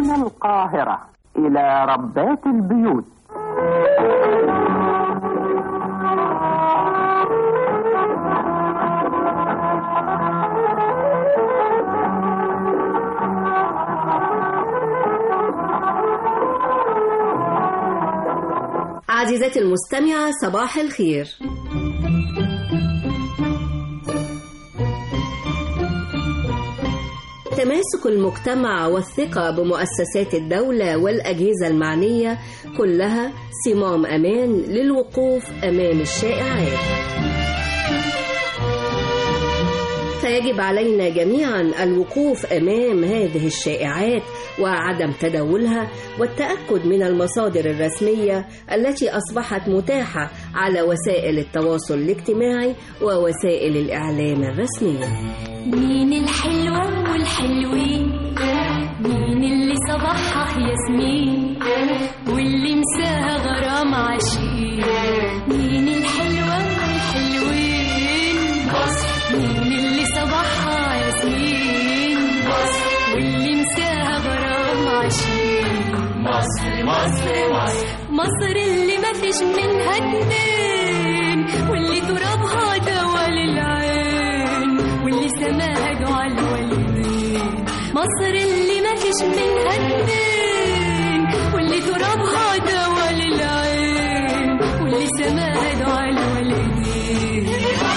من القاهرة إلى ربات البيوت عزيزتي المستمعة صباح الخير تماسك المجتمع والثقة بمؤسسات الدولة والأجهزة المعنية كلها صمام أمان للوقوف أمام الشائعات فيجب علينا جميعا الوقوف امام هذه الشائعات وعدم تداولها والتاكد من المصادر الرسميه التي اصبحت متاحه على وسائل التواصل الاجتماعي ووسائل الاعلام الرسميه مين الحلوة والحلوين مين اللي صباحها ياسمين واللي مساها غرام عشيق مين الحلوة والحلوين مين اللي صباحها ياسمين واللي مساها غرام عشيق مصر مصر مصر مصر اللي ما فيش منها اتنين واللي ترابها دوا للعين واللي سماها دعاء الوالدين مصر اللي ما فيش منها اتنين واللي ترابها دوا للعين واللي سماها دعاء الوالدين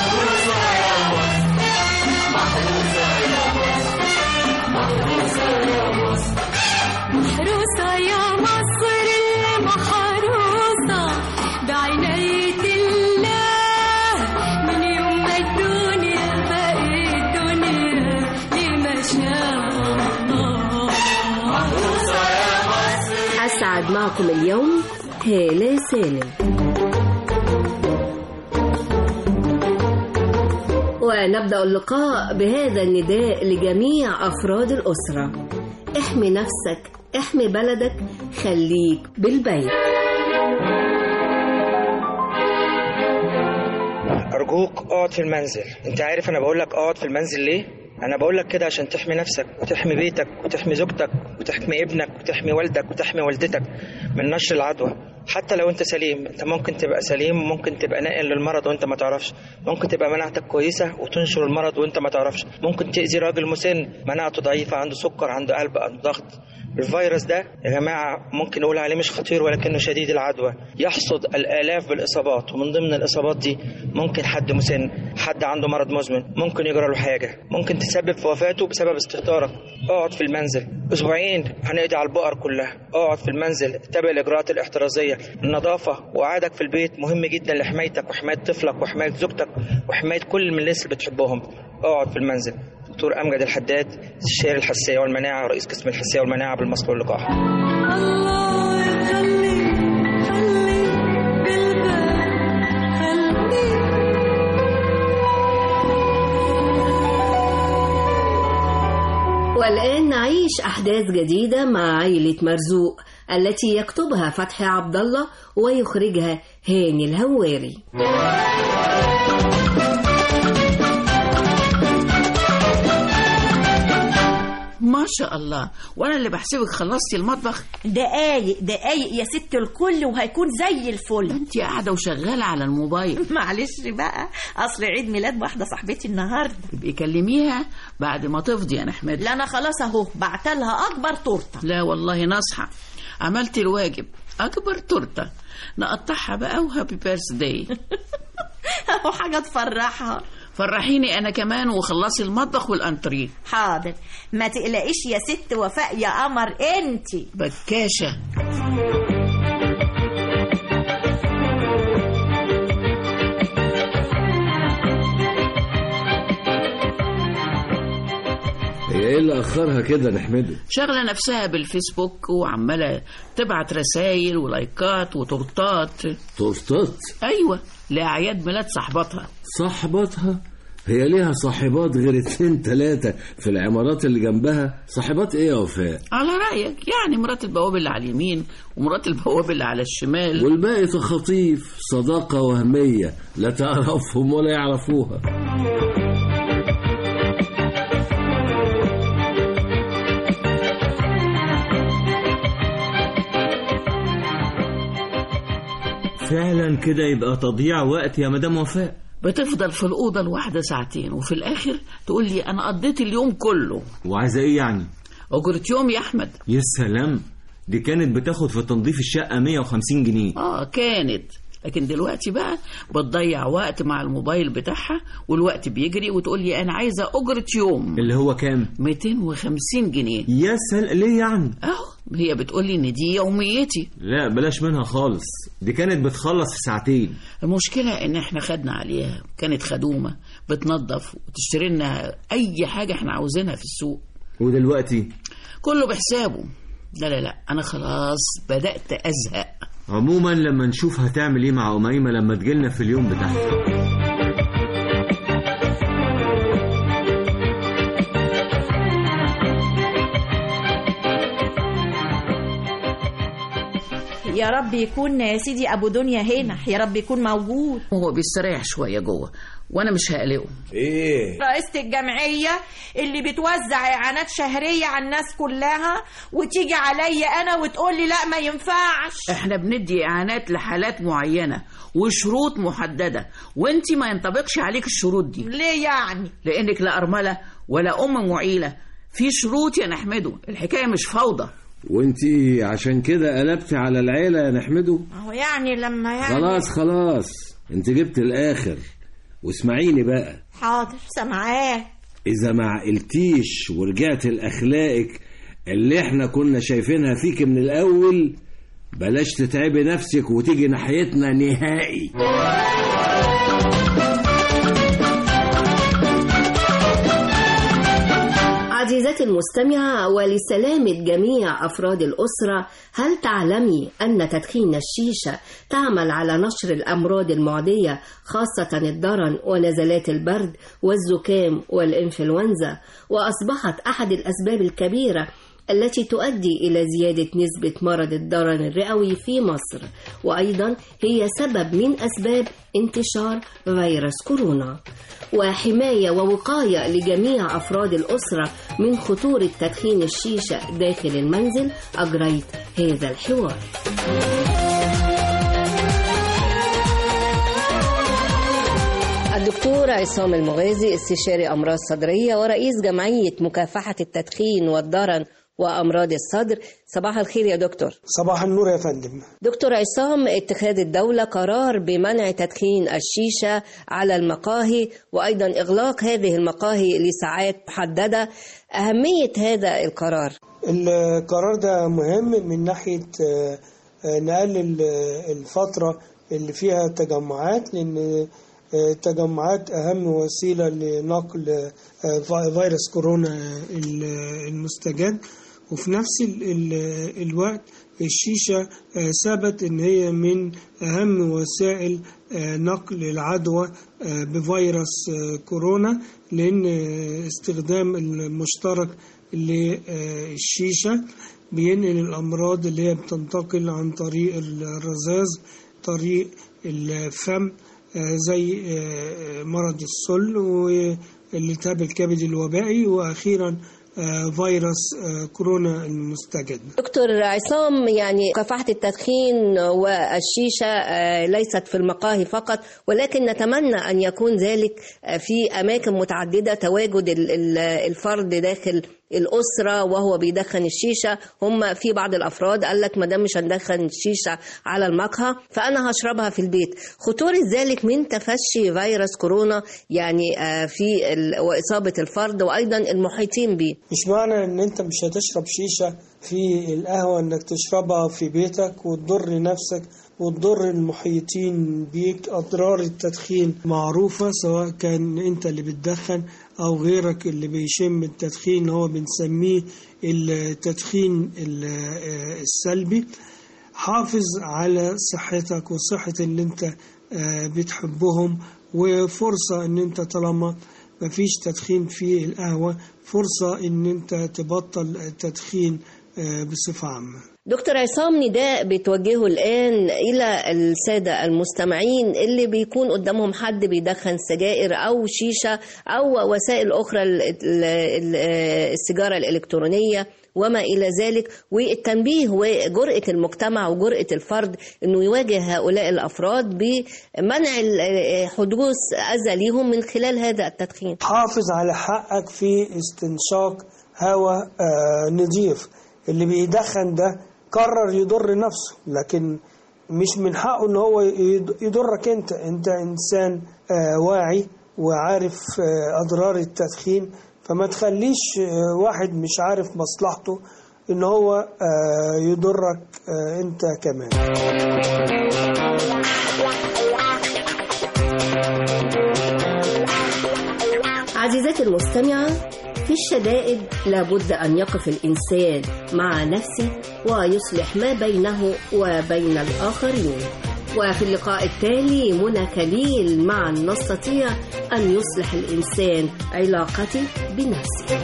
محروسة يا مصر اللي محروسة بعناية الله من يوم ما الدنيا بقت دنيا لما شاء الله اسعد معكم اليوم هاله سالم ونبدا اللقاء بهذا النداء لجميع افراد الاسره احمي نفسك احمي بلدك خليك بالبيت أرجوك اقعد في المنزل أنت عارف أنا بقول لك اقعد في المنزل ليه؟ أنا بقول لك كده عشان تحمي نفسك وتحمي بيتك وتحمي زوجتك وتحمي ابنك وتحمي والدك وتحمي والدتك من نشر العدوى حتى لو أنت سليم أنت ممكن تبقى سليم وممكن تبقى ناقل للمرض وأنت ما تعرفش ممكن تبقى مناعتك كويسة وتنشر المرض وأنت ما تعرفش ممكن تأذي راجل مسن مناعته ضعيفة عنده سكر عنده قلب عنده ضغط الفيروس ده يا جماعة ممكن نقول عليه مش خطير ولكنه شديد العدوى يحصد الآلاف بالإصابات ومن ضمن الإصابات دي ممكن حد مسن حد عنده مرض مزمن ممكن يجرى له حاجة ممكن تسبب في وفاته بسبب استهتارك اقعد في المنزل أسبوعين هنقضي على البقر كلها اقعد في المنزل اتبع الإجراءات الاحترازية النظافة وقعدك في البيت مهم جدا لحمايتك وحماية طفلك وحماية زوجتك وحماية كل من الناس اللي بتحبهم اقعد في المنزل دكتور أمجد الحداد استشاري الحساسية والمناعة ورئيس قسم الحساسية والمناعة بالمصل واللقاح الله يخليك خليك بالبال خليك والآن نعيش أحداث جديدة مع عائلة مرزوق التي يكتبها فتحي عبد الله ويخرجها هاني الهواري ما شاء الله وانا اللي بحسبك خلصتي المطبخ دقايق دقايق يا ست الكل وهيكون زي الفل انت قاعده وشغاله على الموبايل معلش بقى اصل عيد ميلاد واحده صاحبتي النهارده يبقي كلميها بعد ما تفضي يا احمد لا انا خلاص اهو بعتلها اكبر تورته لا والله نصحى عملتي الواجب اكبر تورته نقطعها بقى وهابي بيرث داي اهو حاجه تفرحها فرحيني انا كمان وخلصي المطبخ والانتريه حاضر ما تقلقيش يا ست وفاء يا قمر انتي بكاشه هي ايه اللي اخرها كده نحمده شغله نفسها بالفيسبوك وعماله تبعت رسايل ولايكات وتورتات تورتات ايوه لاعياد ميلاد صاحبتها صاحباتها هي ليها صاحبات غير اتنين تلاتة في العمارات اللي جنبها صاحبات ايه يا وفاء على رايك يعني مرات البواب اللي على اليمين ومرات البواب اللي على الشمال والباقي تخاطيف صداقة وهمية لا تعرفهم ولا يعرفوها فعلا كده يبقى تضييع وقت يا مدام وفاء بتفضل في الأوضة الواحدة ساعتين وفي الآخر تقول لي أنا قضيت اليوم كله وعايزة ايه يعني أجرة يوم يا أحمد يا سلام دي كانت بتاخد في تنظيف الشقة 150 جنيه آه كانت لكن دلوقتي بقى بتضيع وقت مع الموبايل بتاعها والوقت بيجري وتقول لي أنا عايزة أجرة يوم اللي هو كام 250 جنيه يا سلام ليه يعني أهو هي بتقول لي إن دي يوميتي لا بلاش منها خالص دي كانت بتخلص في ساعتين المشكلة إن إحنا خدنا عليها كانت خدومة بتنظف وتشتري لنا أي حاجة إحنا عاوزينها في السوق ودلوقتي كله بحسابه لا لا لا أنا خلاص بدأت أزهق عموما لما نشوف هتعمل ايه مع أميمة لما تجيلنا في اليوم بتاعها يا رب يكون يا سيدي ابو دنيا هنا يا رب يكون موجود هو بيستريح شوية جوه وأنا مش هقلقه ايه رئيسة الجمعية اللي بتوزع إعانات شهرية على الناس كلها وتيجي عليا أنا وتقول لي لا ما ينفعش احنا بندي اعانات لحالات معينه وشروط محدده وانت ما ينطبقش عليك الشروط دي ليه يعني لانك لا ارمله ولا ام معيله في شروط يا نحمده الحكايه مش فوضى وانتي عشان كده قلبتي على العيلة يا نحمده هو يعني لما يعني خلاص خلاص انت جبت الاخر واسمعيني بقى حاضر سامعاه اذا ما عقلتيش ورجعت لاخلاقك اللي احنا كنا شايفينها فيك من الاول بلاش تتعبي نفسك وتيجي ناحيتنا نهائي عزيزتي المستمعة ولسلامة جميع أفراد الأسرة هل تعلمي أن تدخين الشيشة تعمل على نشر الأمراض المعدية خاصة الضرن ونزلات البرد والزكام والإنفلونزا وأصبحت أحد الأسباب الكبيرة التي تؤدي إلى زيادة نسبة مرض الضرن الرئوي في مصر وأيضا هي سبب من أسباب انتشار فيروس كورونا وحماية ووقاية لجميع أفراد الأسرة من خطورة تدخين الشيشة داخل المنزل أجريت هذا الحوار الدكتور عصام المغازي استشاري أمراض صدرية ورئيس جمعية مكافحة التدخين والضرن وأمراض الصدر صباح الخير يا دكتور صباح النور يا فندم دكتور عصام اتخاذ الدولة قرار بمنع تدخين الشيشة على المقاهي وأيضا إغلاق هذه المقاهي لساعات محددة أهمية هذا القرار القرار ده مهم من ناحية آه، آه، نقلل آه، الفترة اللي فيها تجمعات لأن آه، التجمعات أهم وسيلة لنقل آه، في- فيروس كورونا ال- المستجد وفي نفس ال- ال- الوقت الشيشة آه، ثبت إن هي من أهم وسائل آه، نقل العدوى آه، بفيروس آه، كورونا لأن آه، استخدام المشترك للشيشة بينقل الأمراض اللي هي بتنتقل عن طريق الرذاذ طريق الفم آه، زي آه، مرض السل والالتهاب الكبد الوبائي وأخيرا آه، فيروس آه، كورونا المستجد دكتور عصام يعني مكافحة التدخين والشيشة آه، ليست في المقاهي فقط ولكن نتمنى أن يكون ذلك آه، في أماكن متعددة تواجد ال- ال- الفرد داخل الأسرة وهو بيدخن الشيشة هم في بعض الأفراد قال لك ما دام مش هندخن الشيشة على المقهى فأنا هشربها في البيت خطورة ذلك من تفشي فيروس كورونا يعني آه، في ال- وإصابة الفرد وأيضا المحيطين به مش معنى ان انت مش هتشرب شيشة في القهوة انك تشربها في بيتك وتضر نفسك وتضر المحيطين بيك اضرار التدخين معروفة سواء كان انت اللي بتدخن او غيرك اللي بيشم التدخين هو بنسميه التدخين ال- آه، السلبي حافظ على صحتك وصحة اللي انت آه، بتحبهم وفرصة ان انت طالما مفيش تدخين في القهوة فرصة ان انت تبطل التدخين آه، بصفة عامة دكتور عصام نداء بتوجهه الآن إلى السادة المستمعين اللي بيكون قدامهم حد بيدخن سجائر أو شيشة أو وسائل أخرى ال- ال- ال- السيجارة الإلكترونية وما إلى ذلك والتنبيه وجرأة المجتمع وجرأة الفرد أنه يواجه هؤلاء الأفراد بمنع ال- حدوث أذى ليهم من خلال هذا التدخين حافظ على حقك في استنشاق هواء آه، نظيف اللي بيدخن ده قرر يضر نفسه لكن مش من حقه ان هو يض- يضرك انت انت انسان آه، واعي وعارف آه، اضرار التدخين فما تخليش آه، واحد مش عارف مصلحته ان هو آه، يضرك آه، انت كمان عزيزتي المستمعة في الشدائد لابد أن يقف الإنسان مع نفسه ويصلح ما بينه وبين الآخرين وفي اللقاء التالي منى كليل معا نستطيع أن يصلح الإنسان علاقته بنفسه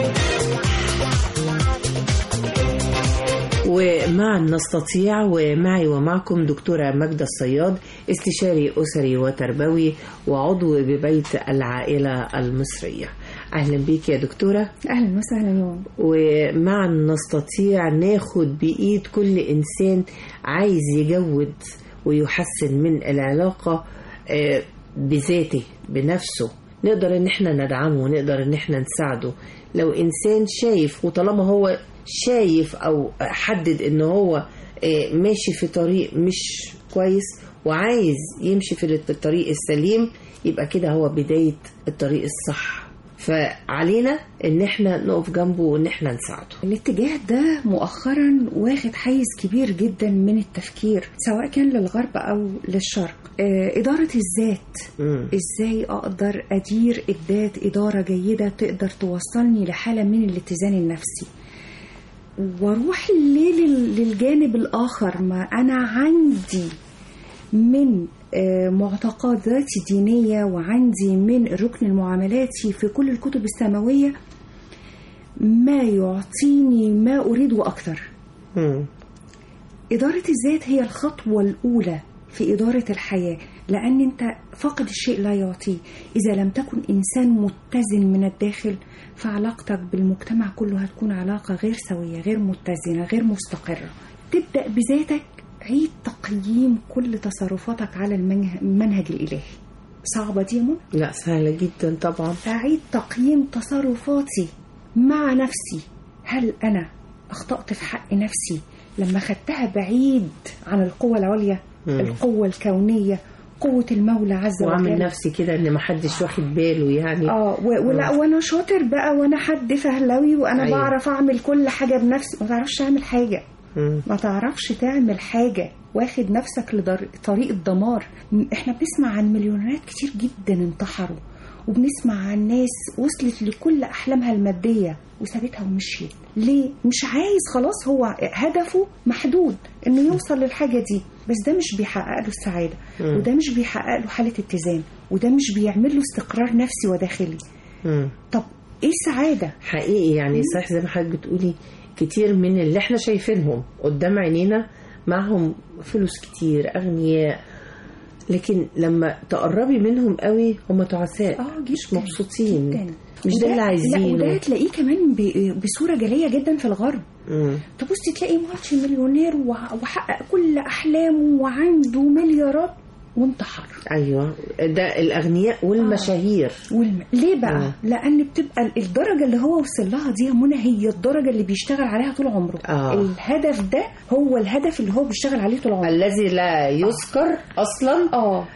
ومعا نستطيع ومعي ومعكم دكتورة ماجدة الصياد استشاري أسري وتربوي وعضو ببيت العائلة المصرية أهلا بيك يا دكتورة اهلا وسهلا يوم ومعا نستطيع ناخد بإيد كل إنسان عايز يجود ويحسن من العلاقة آه، بذاته بنفسه نقدر ان احنا ندعمه ونقدر ان احنا نساعده لو انسان شايف وطالما هو شايف او حدد ان هو آه، ماشي في طريق مش كويس وعايز يمشي في الطريق السليم يبقى كده هو بداية الطريق الصح فعلينا ان احنا نقف جنبه وان احنا نساعده الاتجاه ده مؤخرا واخد حيز كبير جدا من التفكير سواء كان للغرب او للشرق آه، إدارة الذات مم. ازاي اقدر ادير الذات ادارة جيدة تقدر توصلني لحالة من الاتزان النفسي واروح ليه لل- للجانب الاخر ما انا عندي من آه، معتقدات دينية وعندي من ركن المعاملاتي في كل الكتب السماوية ما يعطيني ما أريد وأكثر مم. إدارة الذات هي الخطوة الأولى في إدارة الحياة لأن أنت فاقد الشيء لا يعطيه إذا لم تكن إنسان متزن من الداخل فعلاقتك بالمجتمع كله هتكون علاقة غير سوية غير متزنة غير مستقرة تبدأ بذاتك عيد تقييم كل تصرفاتك على المنه- المنهج الإلهي صعبة دي يا منى؟ لا سهلة جدا طبعا أعيد تقييم تصرفاتي مع نفسي هل أنا أخطأت في حق نفسي لما خدتها بعيد عن القوة العليا مم. القوة الكونية قوة المولى عز وعامل وجل نفسي كده ان محدش واخد باله يعني اه و- ولا مم. وانا شاطر بقى وانا حد فهلوي وانا أيوة. بعرف اعمل كل حاجه بنفسي ما تعرفش تعمل حاجه مم. ما تعرفش تعمل حاجة واخد نفسك لطريق الدمار م- احنا بنسمع عن مليونيرات كتير جدا انتحروا وبنسمع عن ناس وصلت لكل أحلامها المادية وسابتها ومشيت ليه؟ مش عايز خلاص هو هدفه محدود انه يوصل للحاجة دي بس ده مش بيحقق له السعادة مم. وده مش بيحقق له حالة اتزان وده مش بيعمل له استقرار نفسي وداخلي مم. طب ايه السعادة؟ حقيقي يعني صح زي ما حضرتك بتقولي كتير من اللي احنا شايفينهم قدام عينينا معهم فلوس كتير اغنياء لكن لما تقربي منهم قوي هم تعساء اه مش مبسوطين جدا مش ده وده- اللي لا عايزينه وده تلاقيه كمان ب- بصورة جلية جدا في الغرب مم. تبصي تلاقي مالتي مليونير وع- وحقق كل أحلامه وعنده مليارات وانتحر ايوه ده الاغنياء والمشاهير والم... ليه بقى؟ آه. لأن بتبقى الدرجة اللي هو وصل لها دي يا منى هي الدرجة اللي بيشتغل عليها طول عمره آه. الهدف ده هو الهدف اللي هو بيشتغل عليه طول عمره الذي لا يذكر اصلا اه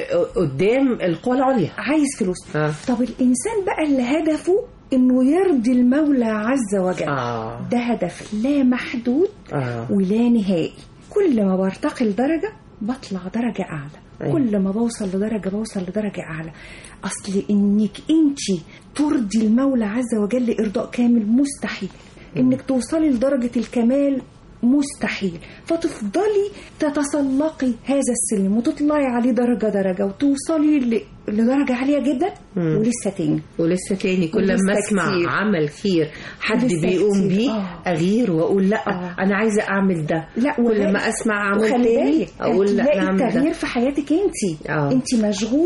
قدام القوى العليا عايز فلوس آه. طب الإنسان بقى اللي هدفه إنه يرضي المولى عز وجل آه. ده هدف لا محدود آه. ولا نهائي كل ما برتقي لدرجة بطلع درجة أعلى أيوة. كل ما بوصل لدرجة بوصل لدرجة أعلى أصل إنك أنت ترضي المولى عز وجل إرضاء كامل مستحيل إنك توصلي لدرجة الكمال مستحيل فتفضلي تتسلقي هذا السلم وتطلعي عليه درجة درجة وتوصلي ل- لدرجة عالية جدا مم. ولسه تاني ولسه تاني كل ولسه ما اسمع كتير. عمل خير حد ولسه بيقوم كتير. بيه آه. اغير واقول لا آه. انا عايزه اعمل ده لا كل ولا- ما اسمع عمل وخلي تاني بالك، اقول لا هتلاقي انا اعمل التغيير ده في حياتك انت آه. انت مشغوله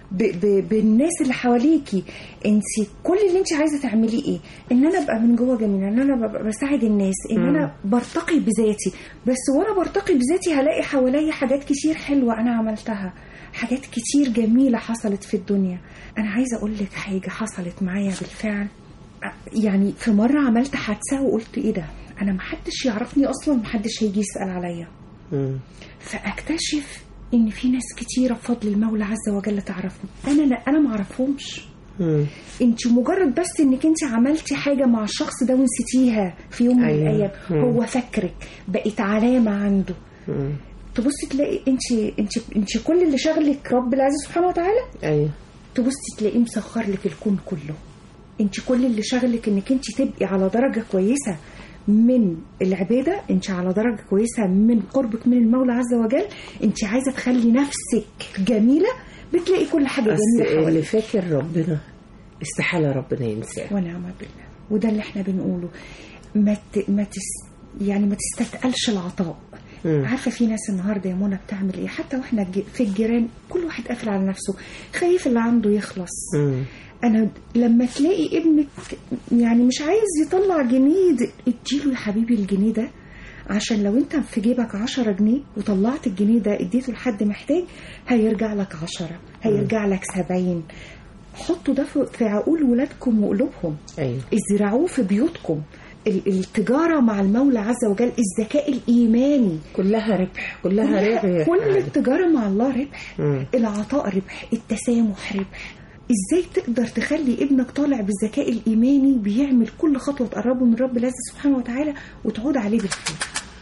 ب ب بالناس اللي حواليكي انت كل اللي انت عايزه تعمليه ايه ان انا ابقى من جوه جميله ان انا ببقى بساعد الناس ان مم. انا برتقي بذاتي بس وانا برتقي بذاتي هلاقي حواليا حاجات كتير حلوه انا عملتها حاجات كتير جميله حصلت في الدنيا انا عايزه اقول لك حاجه حصلت معايا بالفعل يعني في مره عملت حادثه وقلت ايه ده انا محدش يعرفني اصلا محدش هيجي يسال عليا فاكتشف ان في ناس كتيره بفضل المولى عز وجل تعرفني انا انا ما اعرفهمش انت مجرد بس انك انت عملتي حاجه مع الشخص ده ونسيتيها في يوم من أيوة. الايام مم. هو فاكرك بقت علامه عنده تبصي تلاقي انت انت انت كل اللي شغلك رب العزيز سبحانه وتعالى ايوه تبصي تلاقيه مسخر لك الكون كله انت كل اللي شغلك انك انت تبقي على درجه كويسه من العباده انت على درجه كويسه من قربك من المولى عز وجل انت عايزه تخلي نفسك جميله بتلاقي كل حاجه بس جميله اللي حواليك فاكر ربنا استحالة ربنا ينساه ونعم بالله وده اللي احنا بنقوله ما ت... ما تس... يعني ما تستثقلش العطاء مم. عارفه في ناس النهارده يا منى بتعمل ايه حتى واحنا الج- في الجيران كل واحد قافل على نفسه خايف اللي عنده يخلص انا لما تلاقي ابنك يعني مش عايز يطلع جنيه د- اديله يا حبيبي الجنيه ده عشان لو انت في جيبك عشرة جنيه وطلعت الجنيه ده اديته لحد محتاج هيرجع لك عشرة هيرجع لك سبعين حطوا ده في- في عقول ولادكم وقلوبهم ايوه ازرعوه في بيوتكم ال- التجارة مع المولى عز وجل الذكاء الإيماني كلها ربح كلها ربح كل التجارة مع الله ربح مم. العطاء ربح التسامح ربح ازاي تقدر تخلي ابنك طالع بالذكاء الإيماني بيعمل كل خطوة تقربه من رب العزة سبحانه وتعالى وتعود عليه بالخير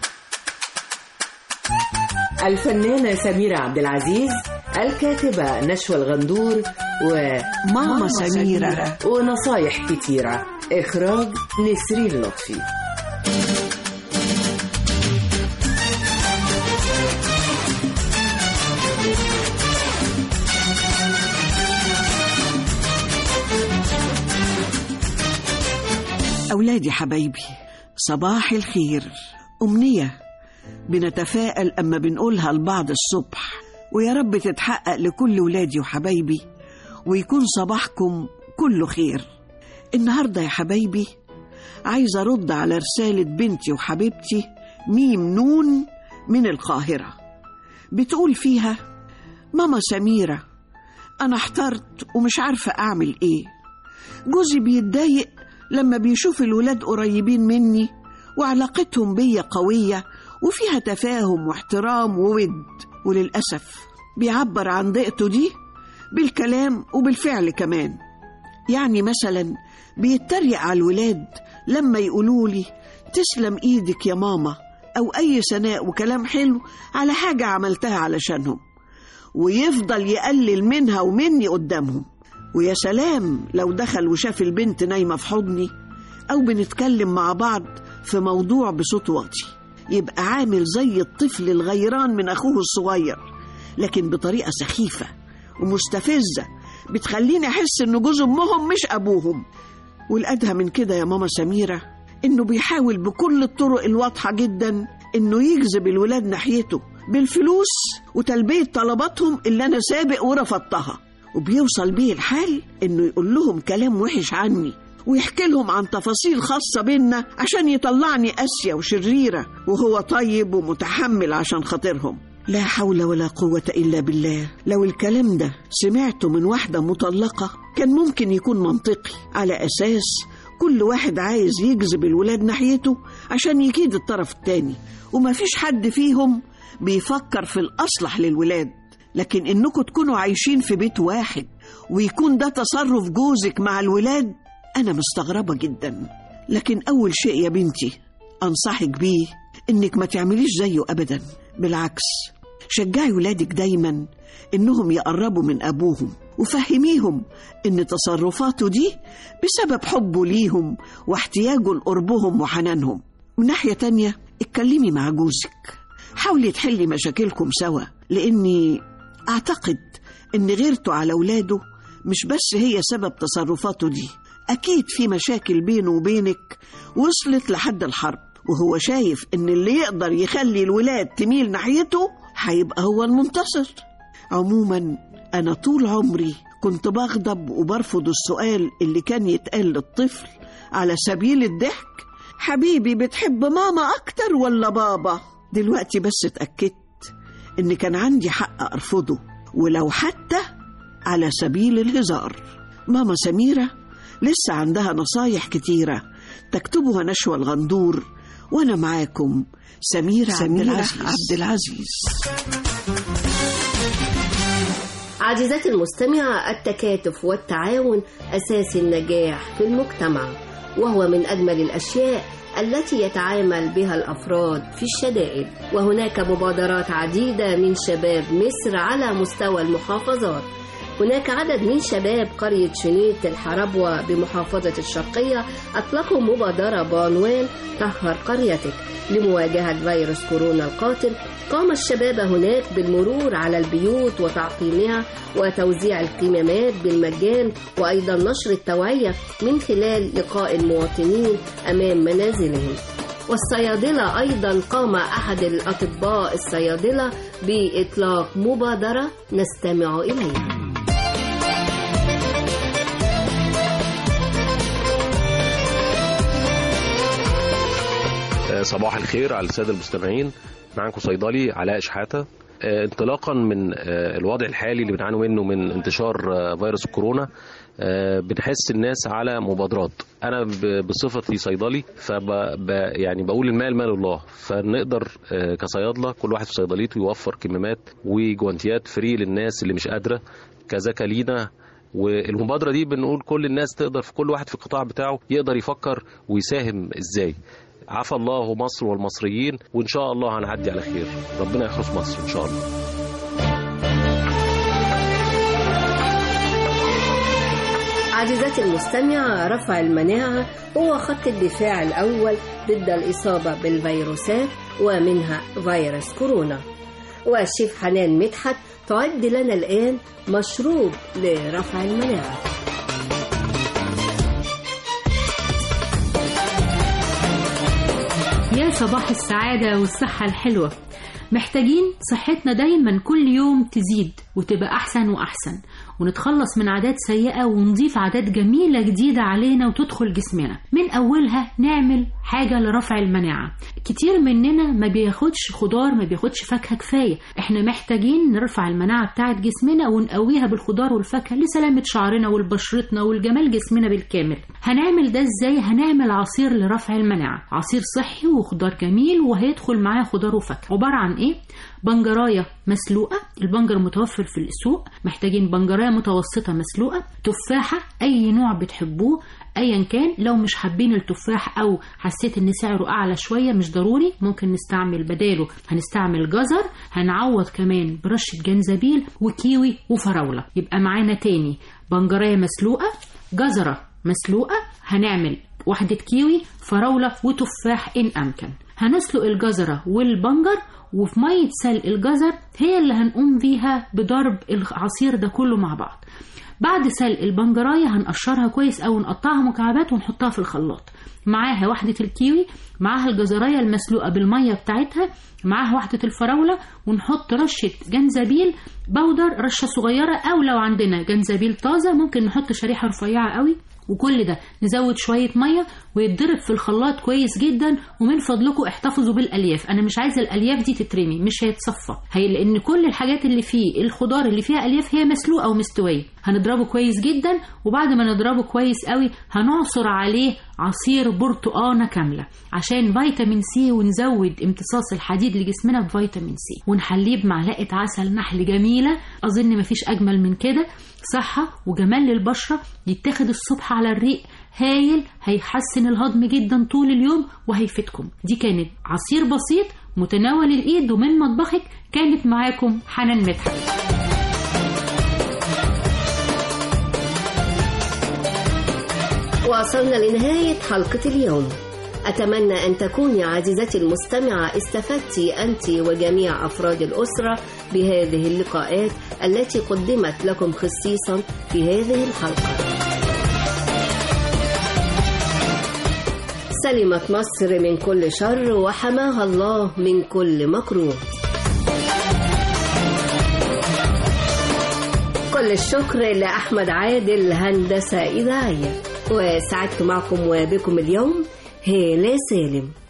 الفنانة سميرة عبد العزيز الكاتبة نشوى الغندور وماما سميرة. ونصايح كتيرة إخراج نسرين لطفي أولادي حبايبي صباح الخير أمنية بنتفائل أما بنقولها لبعض الصبح ويا رب تتحقق لكل ولادي وحبايبي ويكون صباحكم كله خير النهاردة يا حبايبي عايزة أرد على رسالة بنتي وحبيبتي ميم نون من القاهرة بتقول فيها ماما سميرة أنا احترت ومش عارفة أعمل إيه جوزي بيتضايق لما بيشوف الولاد قريبين مني وعلاقتهم بيا قوية وفيها تفاهم واحترام وود وللأسف بيعبر عن ضيقته دي بالكلام وبالفعل كمان يعني مثلا بيتريق على الولاد لما يقولوا لي تسلم ايدك يا ماما او اي ثناء وكلام حلو على حاجة عملتها علشانهم ويفضل يقلل منها ومني قدامهم ويا سلام لو دخل وشاف البنت نايمة في حضني أو بنتكلم مع بعض في موضوع بصوت واطي يبقى عامل زي الطفل الغيران من أخوه الصغير لكن بطريقة سخيفة ومستفزة بتخليني أحس إن جوز أمهم مش أبوهم والأدهى من كده يا ماما سميرة إنه بيحاول بكل الطرق الواضحة جدا إنه يجذب الولاد ناحيته بالفلوس وتلبية طلباتهم اللي أنا سابق ورفضتها وبيوصل بيه الحال إنه يقول لهم كلام وحش عني ويحكي لهم عن تفاصيل خاصة بينا عشان يطلعني قاسية وشريرة وهو طيب ومتحمل عشان خاطرهم لا حول ولا قوة إلا بالله لو الكلام ده سمعته من واحدة مطلقة كان ممكن يكون منطقي على أساس كل واحد عايز يجذب الولاد ناحيته عشان يكيد الطرف التاني ومفيش حد فيهم بيفكر في الأصلح للولاد لكن إنكم تكونوا عايشين في بيت واحد ويكون ده تصرف جوزك مع الولاد أنا مستغربة جدا لكن أول شيء يا بنتي أنصحك بيه إنك ما تعمليش زيه أبدا بالعكس شجعي ولادك دايما إنهم يقربوا من أبوهم وفهميهم إن تصرفاته دي بسبب حبه ليهم واحتياجه لقربهم وحنانهم من ناحية تانية اتكلمي مع جوزك حاولي تحلي مشاكلكم سوا لأني أعتقد إن غيرته على ولاده مش بس هي سبب تصرفاته دي أكيد في مشاكل بينه وبينك وصلت لحد الحرب وهو شايف إن اللي يقدر يخلي الولاد تميل ناحيته هيبقى هو المنتصر عموما أنا طول عمري كنت بغضب وبرفض السؤال اللي كان يتقال للطفل على سبيل الضحك حبيبي بتحب ماما أكتر ولا بابا دلوقتي بس اتأكدت إن كان عندي حق أرفضه ولو حتى على سبيل الهزار ماما سميرة لسه عندها نصايح كتيرة تكتبها نشوى الغندور وأنا معاكم سميرة, سميرة عبد العزيز, عبد العزيز. عزيزتي المستمعة التكاتف والتعاون أساس النجاح في المجتمع وهو من أجمل الأشياء التي يتعامل بها الأفراد في الشدائد وهناك مبادرات عديدة من شباب مصر على مستوى المحافظات هناك عدد من شباب قرية شنيت الحربوة بمحافظة الشرقية أطلقوا مبادرة بعنوان طهر قريتك لمواجهة فيروس كورونا القاتل قام الشباب هناك بالمرور على البيوت وتعقيمها وتوزيع الكمامات بالمجان وأيضا نشر التوعية من خلال لقاء المواطنين أمام منازلهم والصيادلة أيضا قام أحد الأطباء الصيادلة بإطلاق مبادرة نستمع إليها صباح الخير على الساده المستمعين معاكم صيدلي علاء شحاته آه، انطلاقا من آه، الوضع الحالي اللي بنعاني منه من انتشار آه، فيروس الكورونا آه، بنحس الناس على مبادرات انا ب- بصفتي صيدلي فب ب- يعني بقول المال مال الله فنقدر آه، كصيادله كل واحد في صيدليته يوفر كمامات وجوانتيات فري للناس اللي مش قادره كذاك لينا والمبادره دي بنقول كل الناس تقدر في كل واحد في القطاع بتاعه يقدر يفكر ويساهم ازاي عفى الله مصر والمصريين وان شاء الله هنعدي على خير ربنا يحرس مصر ان شاء الله عزيزتي المستمعة رفع المناعة هو خط الدفاع الأول ضد الإصابة بالفيروسات ومنها فيروس كورونا والشيف حنان مدحت تعد لنا الآن مشروب لرفع المناعة يا صباح السعادة والصحة الحلوة محتاجين صحتنا دايما كل يوم تزيد وتبقى أحسن وأحسن ونتخلص من عادات سيئة ونضيف عادات جميلة جديدة علينا وتدخل جسمنا من أولها نعمل حاجة لرفع المناعة كتير مننا ما بياخدش خضار ما بياخدش فاكهة كفاية احنا محتاجين نرفع المناعة بتاعة جسمنا ونقويها بالخضار والفاكهة لسلامة شعرنا والبشرتنا والجمال جسمنا بالكامل هنعمل ده ازاي هنعمل عصير لرفع المناعة عصير صحي وخضار جميل وهيدخل معاه خضار وفاكهة عبارة عن ايه بنجرايه مسلوقه البنجر متوفر في السوق محتاجين بنجرايه متوسطه مسلوقه تفاحه اي نوع بتحبوه ايا كان لو مش حابين التفاح او حسيت ان سعره اعلى شويه مش ضروري ممكن نستعمل بداله هنستعمل جزر هنعوض كمان برشه جنزبيل وكيوي وفراوله يبقى معانا تاني بنجرايه مسلوقه جزره مسلوقه هنعمل واحده كيوي فراوله وتفاح ان امكن هنسلق الجزره والبنجر وفي مية سلق الجزر هي اللي هنقوم بيها بضرب العصير ده كله مع بعض بعد سلق البنجراية هنقشرها كويس أو نقطعها مكعبات ونحطها في الخلاط معاها واحدة الكيوي معاها الجزراية المسلوقة بالمية بتاعتها معاها واحدة الفراولة ونحط رشة جنزبيل بودر رشة صغيرة أو لو عندنا جنزبيل طازة ممكن نحط شريحة رفيعة قوي وكل ده نزود شوية مية ويتضرب في الخلاط كويس جدا ومن فضلكم احتفظوا بالألياف أنا مش عايزة الألياف دي تترمي مش هيتصفى هي لأن كل الحاجات اللي فيه الخضار اللي فيها ألياف هي مسلوقة ومستوية هنضربه كويس جدا وبعد ما نضربه كويس قوي هنعصر عليه عصير برتقانة كاملة عشان فيتامين سي ونزود امتصاص الحديد لجسمنا بفيتامين سي ونحليه بمعلقة عسل نحل جميلة أظن مفيش أجمل من كده صحة وجمال للبشرة يتاخد الصبح على الريق هايل هيحسن الهضم جدا طول اليوم وهيفيدكم دي كانت عصير بسيط متناول الإيد ومن مطبخك كانت معاكم حنان مدحت وصلنا لنهاية حلقة اليوم أتمنى أن تكوني عزيزتي المستمعة استفدت أنت وجميع أفراد الأسرة بهذه اللقاءات التي قدمت لكم خصيصا في هذه الحلقة سلمت مصر من كل شر وحماها الله من كل مكروه كل الشكر لأحمد عادل هندسة إذاعية وسعدت معكم وبكم اليوم هالة سالم